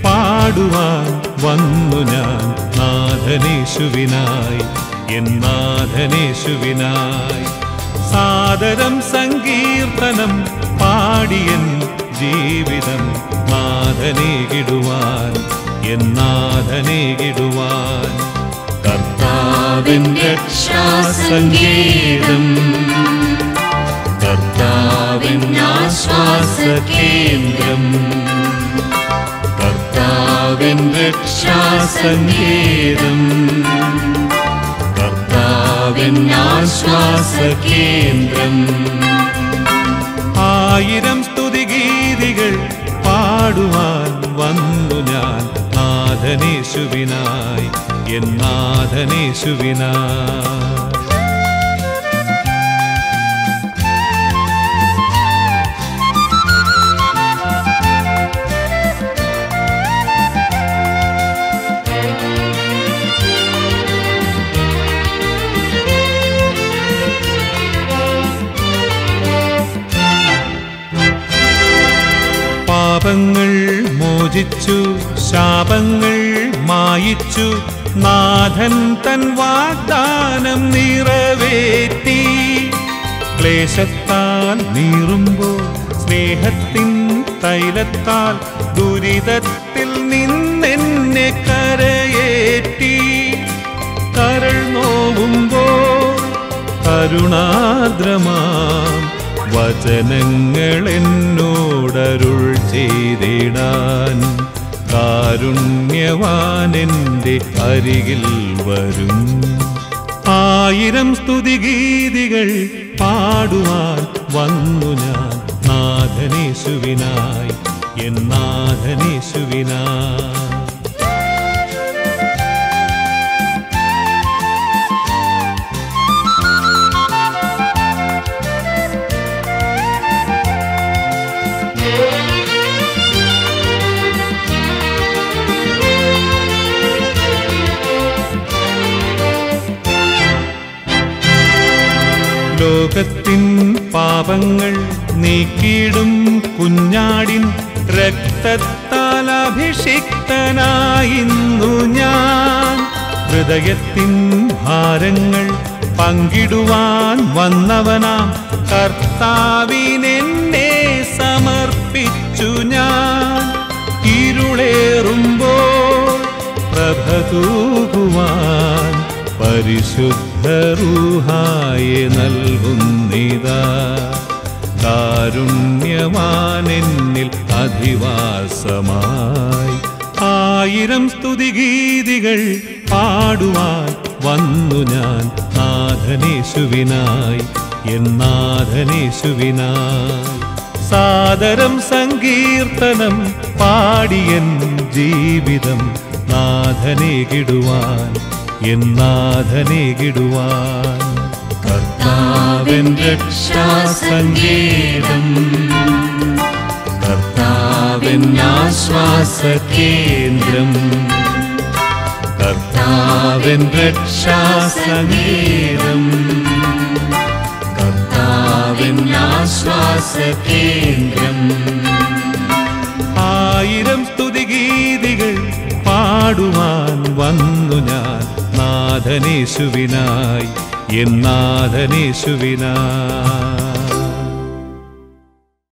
പാടുവാൻ വന്നു ഞാൻ നാഥനേശുവിനായി എൻ നാഥനേശുവിനായി സാദരം സങ്കീർത്തനം പാടിയൻ ജീവിതം നാഥനേകിടുവാൻ എൻ നാഥനേകിടുവാൻ കർത്താവിൻ രക്ഷാസങ്കേതം കർത്താവിൻ ആശ്വാസകേന്ദ്രം കർത്താവിൻ രക്ഷാസങ്കേതം കർത്താവിൻ ആശ്വാസകേന്ദ്രം ആയിരം സ്തുതിഗീതികൾ പാടുവാൻ വന്നു ഞാൻ നാഥനേശുവിനായി എൻ നാഥനേശുവിനായി പാപങ്ങൾ മോചിച്ചു ശാപങ്ങൾ മായിച്ചു നാഥൻ തൻ വാഗ്ദാനം നിറവേറ്റി ക്ലേശത്താൽ നീറുമ്പോൾ സ്നേഹത്തിൻ തൈലത്താൽ ദുരിതത്തിൽ നിന്നെന്നെ കരയേറ്റി കരൾ നോവുമ്പോൾ കരുണാർദ്രമാം വചനങ്ങൾ എന്നോടരുൾ ചെയ്തിടാൻ കാരുണ്യവാൻ എൻ്റെ അരികിൽ വരും ആയിരം സ്തുതിഗീതികൾ പാടുവാൻ വന്നു ഞാൻ നാഥനേശുവിനായി എൻ നാഥനേശുവിനായി ലോകത്തിൻ പാപങ്ങൾ നീക്കിയിടും കുഞ്ഞാടിൻ രക്തത്താൽ അഭിഷിക്തനായിന്നു ഞാൻ ഹൃദയത്തിൻ ഭാരങ്ങൾ പങ്കിടുവാൻ വന്നവനാം കർത്താവിനെന്നെ സമർപ്പിച്ചു ഞാൻ ഇരുളേറുമ്പോൾ പ്രഭ തൂകുവാൻ പരിശുദ്ധരൂഹായെ നൽകുന്നിതാ കാരുണ്യമാനെന്നിൽ അധിവാസമായി ആയിരം സ്തുതിഗീതികൾ പാടുവാൻ വന്നു ഞാൻ നാഥനേശുവിനായി എൻ നാഥനേശുവിനായി സാദരം സങ്കീർത്തനം പാടിയൻ ജീവിതം നാഥനേകിടുവാൻ എൻ നാഥനേകിടുവാൻ കർത്താവൻ രക്ഷാസങ്കേതം കർത്താവൻ ആശ്വാസകേന്ദ്രം കർത്താവൻ രക്ഷാസങ്കേതം കർത്താവൻ ആശ്വാസകേന്ദ്രം ആയിരം സ്തുതിഗീതികൾ പാടുവാൻ വന്നു ഞാൻ നാഥനേശുവിനായി എൻ നാഥനേശുവിനായി